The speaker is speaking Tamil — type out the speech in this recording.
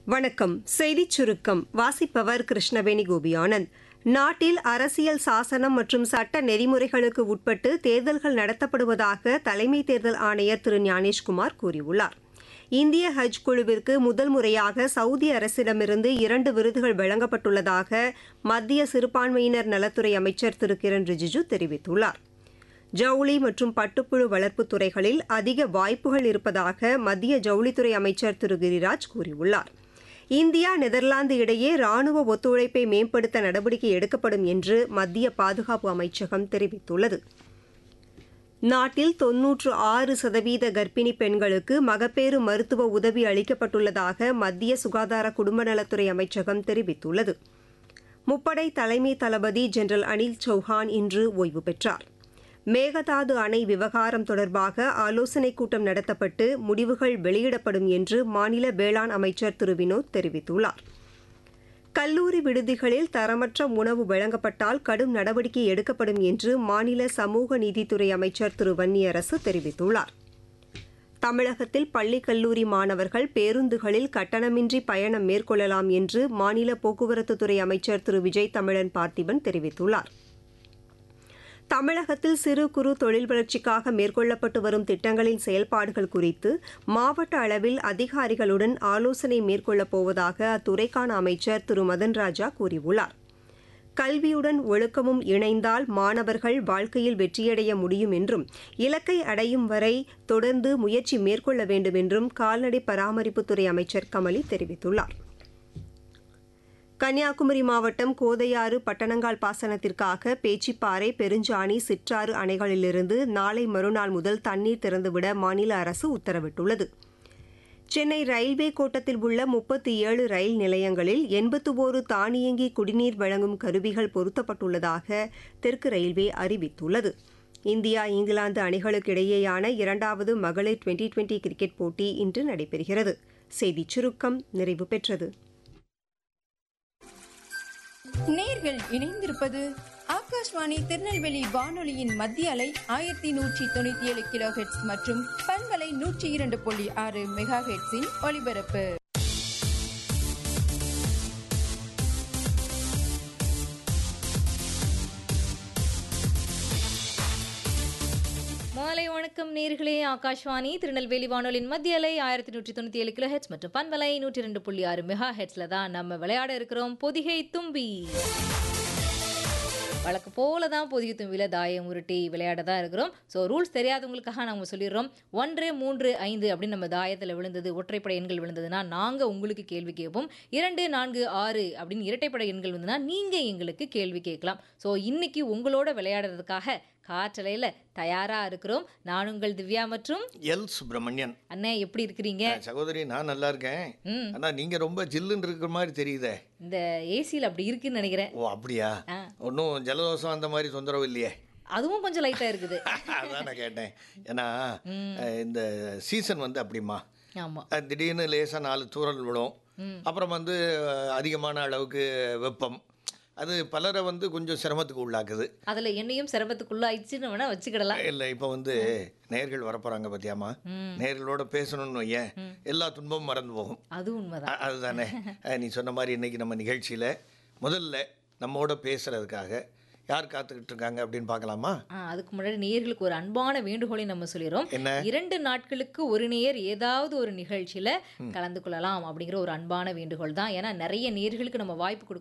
வணக்கம் செய்திச் சுருக்கம் வாசிப்பவர் கிருஷ்ணவேணி கோபியானந்த் நாட்டில் அரசியல் சாசனம் மற்றும் சட்ட நெறிமுறைகளுக்கு உட்பட்டு தேர்தல்கள் நடத்தப்படுவதாக தலைமை தேர்தல் ஆணையர் திரு ஞானேஷ்குமார் கூறியுள்ளார் இந்திய ஹஜ் குழுவிற்கு முதல் முறையாக சவுதி அரசிடமிருந்து இரண்டு விருதுகள் வழங்கப்பட்டுள்ளதாக மத்திய சிறுபான்மையினர் நலத்துறை அமைச்சர் திரு கிரண் ரிஜிஜு தெரிவித்துள்ளார் ஜவுளி மற்றும் பட்டுப்புழு வளர்ப்புத் துறைகளில் அதிக வாய்ப்புகள் இருப்பதாக மத்திய ஜவுளித்துறை அமைச்சர் திரு கிரிராஜ் கூறியுள்ளார் இந்தியா நெதர்லாந்து இடையே ராணுவ ஒத்துழைப்பை மேம்படுத்த நடவடிக்கை எடுக்கப்படும் என்று மத்திய பாதுகாப்பு அமைச்சகம் தெரிவித்துள்ளது நாட்டில் தொன்னூற்று ஆறு சதவீத கர்ப்பிணி பெண்களுக்கு மகப்பேறு மருத்துவ உதவி அளிக்கப்பட்டுள்ளதாக மத்திய சுகாதார குடும்ப நலத்துறை அமைச்சகம் தெரிவித்துள்ளது முப்படை தலைமை தளபதி ஜெனரல் அனில் சௌஹான் இன்று ஓய்வு பெற்றார் மேகதாது அணை விவகாரம் தொடர்பாக ஆலோசனைக் கூட்டம் நடத்தப்பட்டு முடிவுகள் வெளியிடப்படும் என்று மாநில வேளாண் அமைச்சர் திரு வினோத் தெரிவித்துள்ளார் கல்லூரி விடுதிகளில் தரமற்ற உணவு வழங்கப்பட்டால் கடும் நடவடிக்கை எடுக்கப்படும் என்று மாநில சமூக நீதித்துறை அமைச்சர் திரு வன்னியரசு தெரிவித்துள்ளார் தமிழகத்தில் பள்ளி கல்லூரி மாணவர்கள் பேருந்துகளில் கட்டணமின்றி பயணம் மேற்கொள்ளலாம் என்று மாநில போக்குவரத்துத்துறை அமைச்சர் திரு விஜய் தமிழன் பார்த்திபன் தெரிவித்துள்ளார் தமிழகத்தில் சிறு குறு தொழில் வளர்ச்சிக்காக மேற்கொள்ளப்பட்டு வரும் திட்டங்களின் செயல்பாடுகள் குறித்து மாவட்ட அளவில் அதிகாரிகளுடன் ஆலோசனை மேற்கொள்ளப் போவதாக அத்துறைக்கான அமைச்சர் திரு மதன் ராஜா கூறியுள்ளார் கல்வியுடன் ஒழுக்கமும் இணைந்தால் மாணவர்கள் வாழ்க்கையில் வெற்றியடைய முடியும் என்றும் இலக்கை அடையும் வரை தொடர்ந்து முயற்சி மேற்கொள்ள வேண்டும் என்றும் கால்நடை பராமரிப்புத்துறை அமைச்சர் கமலி தெரிவித்துள்ளார் கன்னியாகுமரி மாவட்டம் கோதையாறு பட்டணங்கால் பாசனத்திற்காக பேச்சிப்பாறை பெருஞ்சாணி சிற்றாறு அணைகளிலிருந்து நாளை மறுநாள் முதல் தண்ணீர் திறந்துவிட மாநில அரசு உத்தரவிட்டுள்ளது சென்னை ரயில்வே கோட்டத்தில் உள்ள முப்பத்தி ஏழு ரயில் நிலையங்களில் எண்பத்து ஒரு தானியங்கி குடிநீர் வழங்கும் கருவிகள் பொருத்தப்பட்டுள்ளதாக தெற்கு ரயில்வே அறிவித்துள்ளது இந்தியா இங்கிலாந்து அணிகளுக்கு இடையேயான இரண்டாவது மகளிர் டுவெண்டி டுவெண்டி கிரிக்கெட் போட்டி இன்று நடைபெறுகிறது செய்திச் சுருக்கம் நிறைவு பெற்றது நேர்கள் இணைந்திருப்பது ஆகாஷ்வாணி திருநெல்வேலி வானொலியின் மத்திய அலை ஆயிரத்தி நூற்றி தொண்ணூத்தி ஏழு கிலோ ஹெட்ஸ் மற்றும் பண்பலை நூற்றி இரண்டு புள்ளி ஆறு மெகா ஹெட்ஸின் ஒலிபரப்பு மாலை வணக்கம் நேர்களே ஆகாஷ்வாணி திருநெல்வேலி வானொலியின் மத்திய அலை ஆயிரத்தி நூற்றி தொண்ணூற்றி ஏழு கிலோ ஹெட்ஸ் மற்றும் பண்பலை நூற்றி ரெண்டு புள்ளி ஆறு மெகா ஹெட்ஸ்ல தான் நம்ம விளையாட இருக்கிறோம் பொதிகை தும்பி வழக்கு போல தான் பொதிகை தும்பியில் தாயம் உருட்டி விளையாட தான் இருக்கிறோம் ஸோ ரூல்ஸ் தெரியாதவங்களுக்காக நம்ம சொல்லிடுறோம் ஒன்று மூன்று ஐந்து அப்படின்னு நம்ம தாயத்தில் விழுந்தது ஒற்றைப்படை எண்கள் விழுந்ததுன்னா நாங்கள் உங்களுக்கு கேள்வி கேட்போம் இரண்டு நான்கு ஆறு அப்படின்னு இரட்டைப்படை எண்கள் வந்ததுன்னா நீங்கள் எங்களுக்கு கேள்வி கேட்கலாம் ஸோ இன்னைக்கு உங்களோட விளையாடுறதுக்காக காற்றலையில் தயாராக இருக்கிறோம் நான் உங்கள் திவ்யா மற்றும் எல் சுப்பிரமணியன் அண்ணே எப்படி இருக்கிறீங்க சகோதரி நான் நல்லா இருக்கேன் ம் ஆனா நீங்க ரொம்ப ஜில்லுன்னு இருக்கிற மாதிரி தெரியுதே இந்த ஏசியில் அப்படி இருக்குன்னு நினைக்கிறேன் ஓ அப்படியா ஆ. ஒன்றும் ஜலதோஷம் அந்த மாதிரி தொந்தரவு இல்லையே அதுவும் கொஞ்சம் லைட்டாக இருக்குது அதான் நான் கேட்டேன் ஏன்னா அஹ், இந்த சீசன் வந்து அப்படிமா ஆமாம் அஹ், திடீர்னு லேசாக நாலு தூறல் விடும் அப்புறம் வந்து அஹ், அதிகமான அளவுக்கு வெப்பம் அது பலரை வந்து கொஞ்சம் சிரமத்துக்கு உள்ளாக்குது அதில் என்னையும் சிரமத்துக்குள்ள ஆயிடுச்சுன்னு வேணா வச்சுக்கிடலாம் இல்லை இப்போ வந்து நேர்கள் வரப்போகிறாங்க பார்த்தியாமா நேர்களோட பேசணும்னு வையேன் எல்லா துன்பமும் மறந்து போகும் அது உண்மைதான் அ- அதுதானே அஹ் நீ சொன்ன மாதிரி இன்னைக்கு நம்ம நிகழ்ச்சியில் முதல்ல நம்மோட பேசுறதுக்காக யார் காத்துக்கிட்டு இருக்காங்க அப்படின்னு பார்க்கலாமா ஆ, அதுக்கு முன்னாடி நேயர்களுக்கு ஒரு அன்பான வேண்டுகோளை நம்ம சொல்லிடுறோம் என்ன இரண்டு நாட்களுக்கு ஒரு நேயர் ஏதாவது ஒரு நிகழ்ச்சியில கலந்து கொள்ளலாம் அப்படிங்கிற ஒரு அன்பான வேண்டுகோள் தான் ஏன்னா நிறைய நேயர்களுக்கு நம்ம வாய்ப்பு கொடுக்க